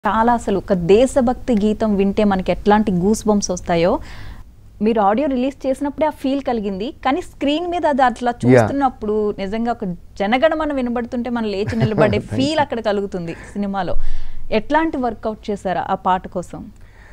చాలా అసలు ఒక దేశభక్తి గీతం వింటే మనకి ఎట్లాంటి గూస్ బంప్స్ వస్తాయో మీరు ఆడియో రిలీజ్ చేసినప్పుడే ఆ ఫీల్ కలిగింది కానీ స్క్రీన్ మీద అది అట్లా చూస్తున్నప్పుడు నిజంగా ఒక జనగణమన వినబడుతుంటే మనం లేచి నిలబడే ఫీల్ అక్కడ కలుగుతుంది సినిమాలో ఎట్లాంటి వర్కౌట్ చేశారు ఆ పాట కోసం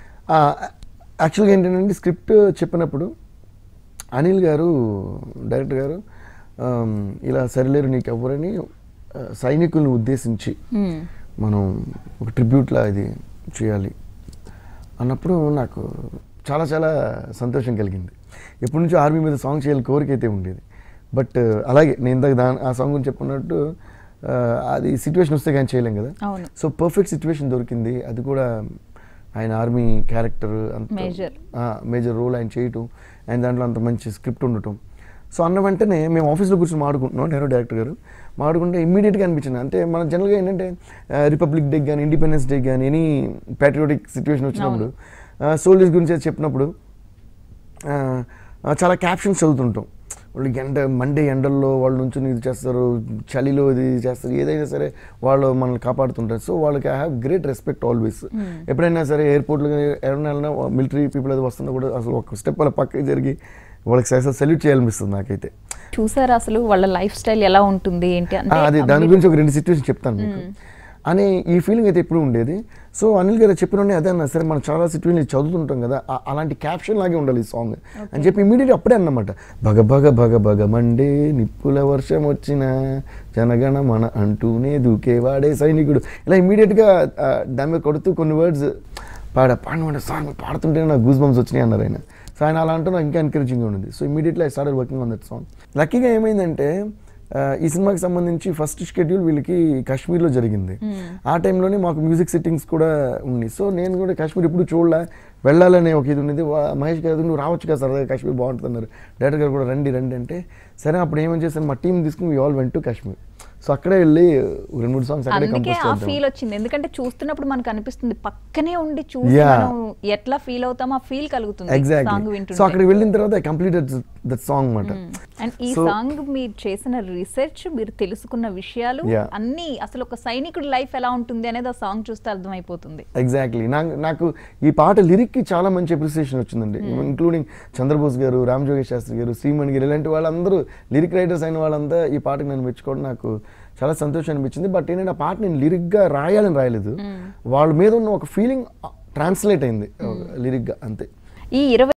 యాక్చువల్గా ఏంటంటే స్క్రిప్ట్ చెప్పినప్పుడు అనిల్ గారు డైరెక్టర్ గారు ఆమ్, ఇలా సరిలేరు నీకు ఎవరని ఆ, సైనికుల్ని ఉద్దేశించి మ్మ్. మనం ఒక ట్రిబ్యూట్లా ఇది చేయాలి అన్నప్పుడు నాకు చాలా చాలా సంతోషం కలిగింది ఎప్పటి నుంచో ఆర్మీ మీద సాంగ్ చేయాలి కోరిక అయితే ఉండేది బట్ అలాగే నేను ఇందాక దాని ఆ సాంగ్ గురించి చెప్పుకున్నట్టు ఆ, అది సిచ్యువేషన్ వస్తే కానీ చేయలేం కదా అవును సో పర్ఫెక్ట్ సిచ్యువేషన్ దొరికింది అది కూడా ఆయన ఆర్మీ క్యారెక్టర్ అంత Major. మేజర్ రోల్ ఆయన చేయటం ఆయన దాంట్లో అంత మంచి స్క్రిప్ట్ ఉండటం సో అన్న వెంటనే మేము ఆఫీస్లో కూర్చొని మాడుకుంటున్నాం నేను డైరెక్టర్ గారు మాడుకుంటే ఇమ్మీడియట్గా అనిపించింది అంటే మన జనరల్గా ఏంటంటే రిపబ్లిక్ డే కానీ ఇండిపెండెన్స్ డే కానీ ఎనీ ప్యాట్రియాటిక్ సిచ్యువేషన్ వచ్చినప్పుడు సోల్జర్స్ గురించి అది చెప్పినప్పుడు ఆ, ఆ, చాలా క్యాప్షన్స్ చదువుతుంటాం వాళ్ళు ఎండ మండే ఎండల్లో వాళ్ళు నుంచి ఇది చేస్తారు చలిలో ఇది చేస్తారు ఏదైనా సరే వాళ్ళు మనల్ని కాపాడుతుంటారు సో వాళ్ళకి I have great respect always ఎప్పుడైనా సరే ఎయిర్పోర్ట్లో ఎవరైనా వెళ్ళినా మిలిటరీ పీపుల్ అది వస్తున్నా కూడా అసలు ఒక స్టెప్ వాళ్ళ పక్కకి జరిగి వాళ్ళకి అసలు సెల్యూట్ చేయాలనిపిస్తుంది నాకైతే చూసారా అసలు వాళ్ళ లైఫ్ స్టైల్ ఎలా ఉంటుంది ఏంటి ఆ, అంటే అదే దాని గురించి ఒక రెండు సిచ్యువేషన్ చెప్తాను మీకు అనే ఈ ఫీలింగ్ అయితే ఎప్పుడు ఉండేది సో అనిల్ గారు చెప్పిన అదే అన్న సరే మనం చాలా సిచ్యువేషన్ చదువుతుంటాం కదా ఆ- అలాంటి క్యాప్షన్ లాగే ఉండాలి ఈ సాంగ్ అని చెప్పి ఇమీడియట్ అప్పుడే అన్నమాట భగ భగ భగ భగ మండే నిప్పుల వర్షం వచ్చిన జనగణ మన అంటూనే దూకేవాడే సైనికుడు ఇలా ఇమీడియట్గా దాని మీద కొడుతూ కొన్ని వర్డ్స్ పాడ పాడమంటే సార్ మీరు పాడుతుంటే నాకు గూస్ బంప్స్ వచ్చినాయి అన్నారు ఆయన సో ఆయన అలా అంటూ నాకు ఇంకా ఎంకరేజింగ్గా ఉంది so immediately I started working on that song లక్కీగా ఏమైందంటే ఆ, ఈ సినిమాకి సంబంధించి ఫస్ట్ షెడ్యూల్ వీళ్ళకి కాశ్మీర్లో జరిగింది ఆ టైంలోనే మాకు మ్యూజిక్ సెట్టింగ్స్ కూడా ఉన్నాయి సో నేను కూడా కాశ్మీర్ ఇప్పుడు చూడలే వెళ్ళాలనే ఒక ఇది ఉన్నది వా- మహేష్ గారు నువ్వు రావచ్చు కదా సరదాగా కాశ్మీర్ బాగుంటుంది అన్నారు డైరెక్టర్ గారు కూడా రండి రండి అంటే సరే అప్పుడు ఏమని చేశాను మా టీం తీసుకుని all went to Kashmir so అక్కడే వెళ్ళి రెండు మూడు సాంగ్స్ అక్కడే అందుకే కంపోజ్ ఆ చేద్దాం ఫీల్ వచ్చింది ఎందుకంటే చూస్తున్నప్పుడు మనకు అనిపిస్తుంది పక్కనే ఉండి చూసి Yeah. మనం ఎట్లా ఫీల్ అవుతామో ఆ ఫీల్ కలుగుతుంది సాంగ్ ఎగ్జాక్ట్లీ సో వింటుంటే అక్కడికి వెళ్ళిన తర్వాత ఐ కంప్లీటెడ్ దట్ సాంగ్ అనమాట అండ్ ఈ So- సాంగ్ మీరు చేసిన రీసెర్చ్ మీరు తెలుసుకున్న విషయాలు Yeah. అన్ని అసలు ఒక సైనికుడి లైఫ్ ఎలా ఉంటుంది అనేది ఆ సాంగ్ చూస్తే అర్థమైపోతుంది ఎగ్జాక్ట్లీ నాకు నాకు ఈ పాట లిరిక్కి చాలా మంచి అప్రిసియేషన్ వచ్చిందండి ఇంక్లూడింగ్ చంద్రబోస్ గారు రామ్ జోగేష్ శాస్త్రి గారు శ్రీమణి గారు ఇలాంటి వాళ్ళందరూ లిరిక్ రైటర్స్ అయిన వాళ్ళంతా ఈ పాటకు నన్ను మెచ్చుకోవడం నాకు చాలా సంతోషం అనిపించింది బట్ ఏంటంటే ఆ పాట నేను లిరిక్గా రాయాలని రాయలేదు వాళ్ళ మీద ఉన్న ఒక ఫీలింగ్ ట్రాన్స్లేట్ అయింది లిరిక్గా అంతే ఈ ఇరవై